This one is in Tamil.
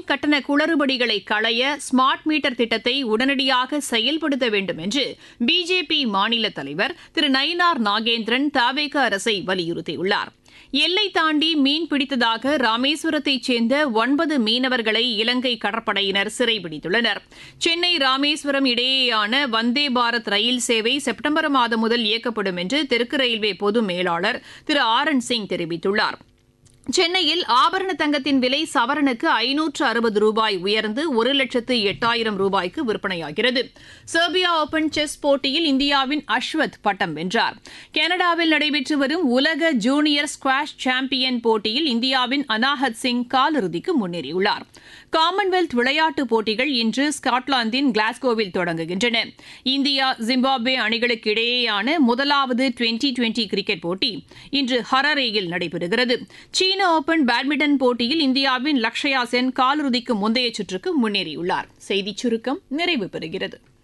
கட்டண குளறுபடிகளை களைய ஸ்மார்ட் மீட்டர் திட்டத்தை உடனடியாக செயல்படுத்த வேண்டும் என்று பிஜேபி மாநில தலைவர் திரு நயினார் நாகேந்திரன் தாவேக அரசை வலியுறுத்தியுள்ளார் எல்லை தாண்டி மீன் பிடித்ததாக ராமேஸ்வரத்தைச் சேர்ந்த ஒன்பது மீனவர்களை இலங்கை கடற்படையினர் சிறைபிடித்துள்ளனர் சென்னை ராமேஸ்வரம் இடையேயான வந்தே பாரத் ரயில் சேவை செப்டம்பர் மாதம் முதல் இயக்கப்படும் என்று தெற்கு ரயில்வே பொது மேலாளர் திரு ஆர் என் சிங் தெரிவித்துள்ளார் சென்னையில் ஆபரண தங்கத்தின் விலை சவரனுக்கு ஐநூற்று அறுபது ரூபாய் உயர்ந்து ஒரு லட்சத்து எட்டாயிரம் ரூபாய்க்கு விற்பனையாகிறது செர்பியா ஓபன் செஸ் போட்டியில் இந்தியாவின் அஸ்வத் பட்டம் வென்றார் கனடாவில் நடைபெற்று வரும் உலக ஜூனியர் ஸ்குவாஷ் சாம்பியன் போட்டியில் இந்தியாவின் அனாஹத் சிங் காலிறுதிக்கு முன்னேறியுள்ளார் காமன்வெல்த் விளையாட்டுப் போட்டிகள் இன்று ஸ்காட்லாந்தின் கிளாஸ்கோவில் தொடங்குகின்றன இந்தியா ஜிம்பாப்வே அணிகளுக்கு இடையேயான முதலாவது டுவெண்டி டுவெண்டி கிரிக்கெட் போட்டி இன்று ஹரரேயில் நடைபெறுகிறது சீன ஓபன் பேட்மிண்டன் போட்டியில் இந்தியாவின் லக்ஷயா சென் காலிறுதிக்கு முந்தைய சுற்றுக்கு முன்னேறியுள்ளார் செய்திச் சுருக்கம் நிறைவு பெறுகிறது